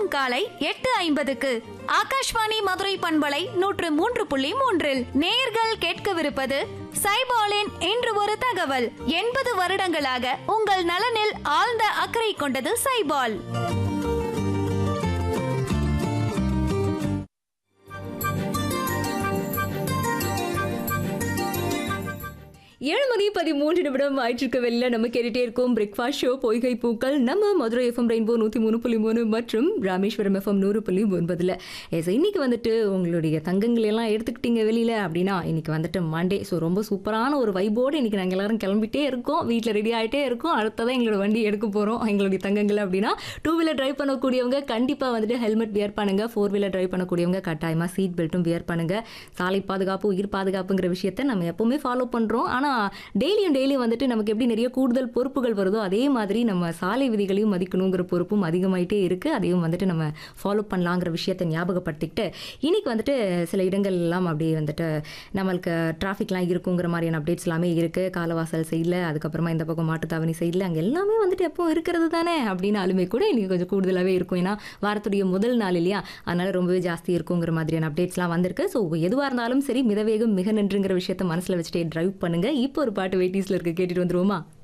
தினமும் காலை எட்டு ஐம்பதுக்கு ஆகாஷ்வாணி மதுரை பண்பலை நூற்று மூன்று புள்ளி மூன்றில் நேர்கள் கேட்கவிருப்பது சைபாலின் இன்று ஒரு தகவல் எண்பது வருடங்களாக உங்கள் நலனில் ஆழ்ந்த அக்கறை கொண்டது சைபால் ஏழு மணி பதிமூன்று நிமிடம் ஆயிட்டிருக்க வெளில நம்ம கேட்டுட்டே இருக்கோம் பிரேக்ஃபாஸ்ட் ஷோ பொய்கை பூக்கள் நம்ம மதுரை எஃப்எம் ரெயின்போ நூற்றி மூணு புள்ளி மூணு மற்றும் ராமேஸ்வரம் எஃப்எம் நூறு புள்ளி ஒன்பதுல எஸ் இன்னைக்கு வந்துட்டு உங்களுடைய தங்கங்கள் எல்லாம் எடுத்துக்கிட்டீங்க வெளியில அப்படின்னா இன்னைக்கு வந்துட்டு மண்டே ஸோ ரொம்ப சூப்பரான ஒரு வைபோடு இன்னைக்கு நாங்கள் எல்லாரும் கிளம்பிட்டே இருக்கோம் வீட்டில் ரெடி ஆகிட்டே இருக்கோம் அடுத்ததான் எங்களோட வண்டி எடுக்க போகிறோம் எங்களுடைய தங்கங்கள் அப்படின்னா டூ வீலர் டிரைவ் பண்ணக்கூடியவங்க கண்டிப்பாக வந்துட்டு ஹெல்மெட் வியர் பண்ணுங்க ஃபோர் வீலர் டிரைவ் பண்ணக்கூடியவங்க கட்டாயமாக சீட் பெல்ட்டும் வியர் பண்ணுங்க சாலை பாதுகாப்பு உயிர் பாதுகாப்புங்கிற விஷயத்த நம்ம எப்பவுமே ஃபாலோ பண்ணுறோம் ஆனால் டெய்லியும் டெய்லியும் வந்துட்டு நமக்கு எப்படி நிறைய கூடுதல் பொறுப்புகள் வருதோ அதே மாதிரி நம்ம சாலை விதிகளையும் மதிக்கணுங்கிற பொறுப்பும் அதிகமாயிட்டே இருக்குது அதையும் வந்துட்டு நம்ம ஃபாலோ பண்ணலாங்கிற விஷயத்தை ஞாபகப்படுத்திக்கிட்டு இன்னைக்கு வந்துட்டு சில இடங்கள் எல்லாம் அப்படியே வந்துட்டு நம்மளுக்கு டிராஃபிக்லாம் இருக்குங்கிற மாதிரியான அப்டேட்ஸ் எல்லாமே இருக்குது காலவாசல் சைடில் அதுக்கப்புறமா இந்த பக்கம் மாட்டுத்தாவணி சைடில் அங்கே எல்லாமே வந்துட்டு எப்போ இருக்கிறது தானே அப்படின்னாலுமே கூட இன்னைக்கு கொஞ்சம் கூடுதலாகவே இருக்கும் ஏன்னா வாரத்துடைய முதல் நாள் இல்லையா அதனால ரொம்பவே ஜாஸ்தி இருக்குங்கிற மாதிரியான அப்டேட்ஸ்லாம் வந்திருக்கு ஸோ எதுவாக இருந்தாலும் சரி மிதவேகம் மிக நன்றுங்கிற விஷயத்த மனசில் வச்சுட்டே டிரைவ் பண்ணுங்க இப்போ ஒரு பாட்டு வெயிட்டிஸில் இருக்க கேட்டுட்டு வந்துருவோமா